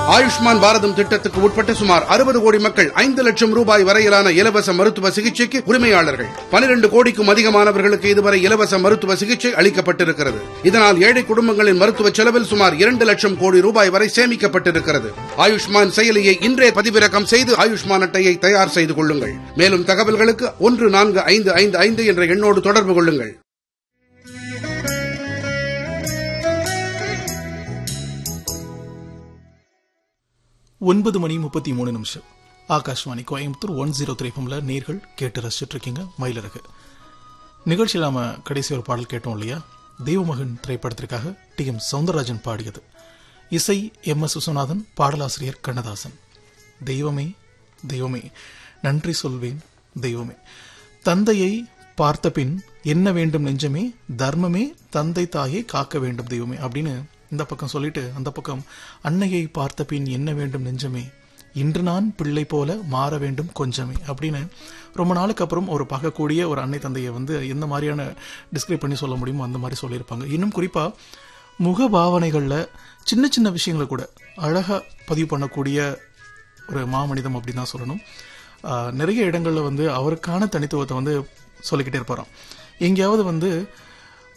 ஆயுஷ்மான் பாரதம் திட்டத்துக்கு உட்பட்ட சுமார் அறுபது கோடி மக்கள் ஐந்து லட்சம் ரூபாய் வரையிலான இலவச மருத்துவ சிகிச்சைக்கு உரிமையாளர்கள் பனிரெண்டு கோடிக்கும் அதிகமானவர்களுக்கு இதுவரை இலவச மருத்துவ சிகிச்சை அளிக்கப்பட்டிருக்கிறது இதனால் ஏழை குடும்பங்களின் மருத்துவ செலவில் சுமார் இரண்டு லட்சம் கோடி ரூபாய் வரை சேமிக்கப்பட்டிருக்கிறது ஆயுஷ்மான் செயலியை இன்றே பதிவிறக்கம் செய்து ஆயுஷ்மான் அட்டையை தயார் செய்து கொள்ளுங்கள் மேலும் தகவல்களுக்கு ஒன்று நான்கு ஐந்து ஐந்து ஐந்து என்ற எண்ணோடு தொடர்பு கொள்ளுங்கள் ஒன்பது மணி முப்பத்தி மூணு நிமிஷம் Akashvani Coimbatore one zero three ஃபம்ல நேர்கள் கேட்டு ரசிச்சுட்டு இருக்கீங்க மயிலரகு நிகழ்ச்சியில் நாம கடைசி ஒரு பாடல் கேட்டோம் இல்லையா தெய்வமகன் திரைப்படத்திற்காக டி எம் சவுந்தரராஜன் பாடியது இசை எம் எஸ் விஸ்வநாதன் பாடலாசிரியர் கண்ணதாசன் தெய்வமே தெய்வமே நன்றி சொல்வேன் தெய்வமே தந்தையை பார்த்த பின் என்ன வேண்டும் நெஞ்சமே தர்மமே தந்தை தாயை காக்க வேண்டும் தெய்வமே அப்படின்னு இந்த பக்கம் சொல்லிட்டு அந்த பக்கம் அன்னையை பார்த்த பின் என்ன வேண்டும் நெஞ்சமே இன்று நான் பிள்ளை போல மாற வேண்டும் கொஞ்சமே அப்படின்னு ரொம்ப நாளுக்கு அப்புறம் ஒரு பார்க்கக்கூடிய ஒரு அன்னை தந்தையை வந்து எந்த மாதிரியான டிஸ்கிரைப் பண்ணி சொல்ல முடியுமோ அந்த மாதிரி சொல்லியிருப்பாங்க இன்னும் குறிப்பா முக பாவனைகள்ல சின்ன சின்ன விஷயங்களை கூட அழகா பதிவு பண்ணக்கூடிய ஒரு மாமனிதம் அப்படின்னு தான் சொல்லணும் ஆஹ் நிறைய இடங்கள்ல வந்து அவருக்கான தனித்துவத்தை வந்து சொல்லிக்கிட்டே இருப்பாராம் எங்கேயாவது வந்து